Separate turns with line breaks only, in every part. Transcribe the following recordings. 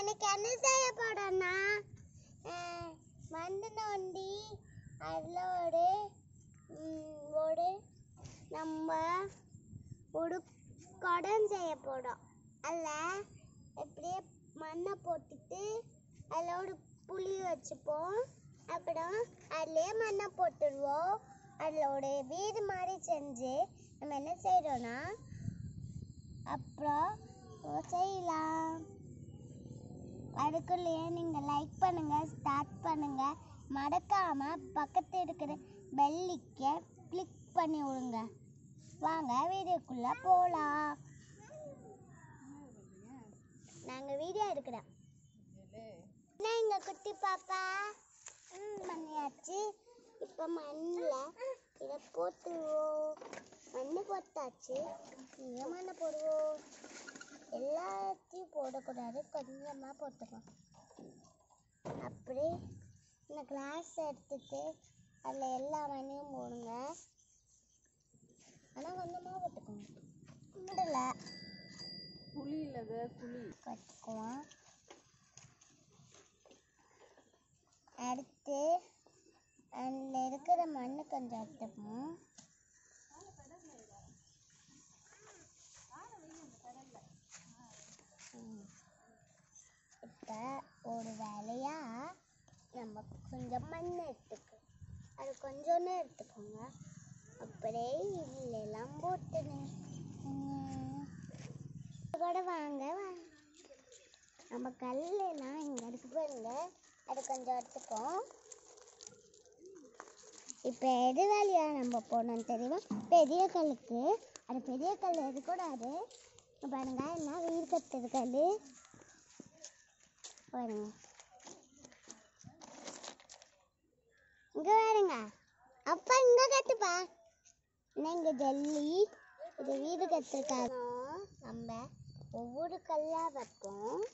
எனக்கு என்ன செய்ய போறேன்னா மண்ணு நோண்டி அதில் ஒரு ம், ஒரு நம்ம ஒரு குடம் செய்ய போறோம் அதில் எப்படியே மண்ணை போட்டுட்டு அதில் ஒரு புளி வச்சுப்போம் அப்புறம் அதுலேயே மண்ணை போட்டுடுவோம் அதில் ஒரு வீடு மாதிரி செஞ்சு நம்ம என்ன செய்கிறோன்னா அப்புறம் செய்யலாம் அதுக்குள்ளேயே நீங்கள் லைக் பண்ணுங்க ஸ்டார்ட் பண்ணுங்க மறக்காம பக்கத்து இருக்கிற பெல்லிக்க கிளிக் பண்ணி விடுங்க வாங்க வீடியோக்குள்ள போகலாம் நாங்கள் வீடியோ எடுக்கிறோம் என்ன எங்க குட்டி பாப்பா ம் பண்ணியாச்சு இப்போ மண்ணில் இதை போட்டுருவோம் மண்ணு போட்டாச்சு இங்கே மண்ணை போடுவோம் எல்லாத்தையும் போடக்கூடாது கொஞ்சமாக போட்டுக்கலாம் அப்படி இந்த கிளாஸ் எடுத்துட்டு அதில் எல்லா மண்ணையும் போடுங்க ஆனால் கொஞ்சமாக போட்டுக்கோங்க முடியல
புளி இல்லது புளி
கற்றுக்குவோம் அடுத்து அதில் இருக்கிற மண் கொஞ்சம் எடுத்துப்போம் இப்போ ஒரு வேலையா நம்ம கொஞ்சம் மண் எடுத்துக்கோ அது கொஞ்சோன்னு எடுத்துக்கோங்க அப்படியே இல்லைலாம் போட்டுனே கூட வாங்க வாங்க நம்ம கல்லெல்லாம் இங்கே இருக்கு பாருங்க அது கொஞ்சம் எடுத்துப்போம் இப்போ எது வேலையா நம்ம போடணும் தெரியுமா பெரிய கல்லுக்கு அது பெரிய கல் இருக்கக்கூடாது இங்க பாருங்க என்ன வீடு கட்டுறது கல் பாருங்க இங்க பாருங்க அப்பா இங்க கட்டுப்பா என்ன இங்க ஜல்லி இது வீடு கட்டுறதுக்காக நம்ம ஒவ்வொரு கல்லா வைப்போம்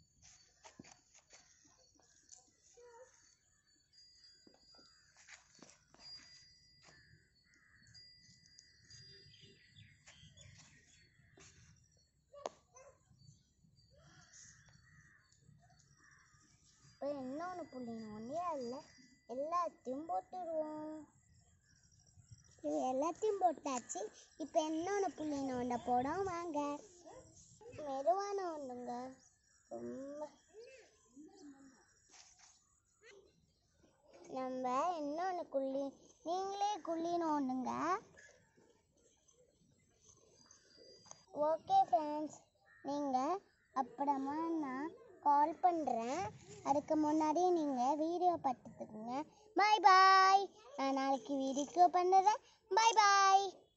இப்போ இன்னொன்று புள்ளினோம் ஒன்றே அதில் எல்லாத்தையும் போட்டுடுவோம் இது எல்லாத்தையும் போட்டாச்சு இப்போ இன்னொன்று புள்ளி நோண்ட போடும் வாங்க மெதுவாக நோண்டுங்க ரொம்ப நம்ம இன்னொன்று குள்ளி நீங்களே குள்ளி நோண்டுங்க ஓகே ஃப்ரெண்ட்ஸ் நீங்கள் அப்புறமா நான் கால் பண்ணுறேன் அதுக்கு முன்னாடி நீங்கள் வீடியோ பார்த்துக்குங்க பாய் பாய் நான் நாளைக்கு வீடியோ பண்ணுறேன் பாய் பாய்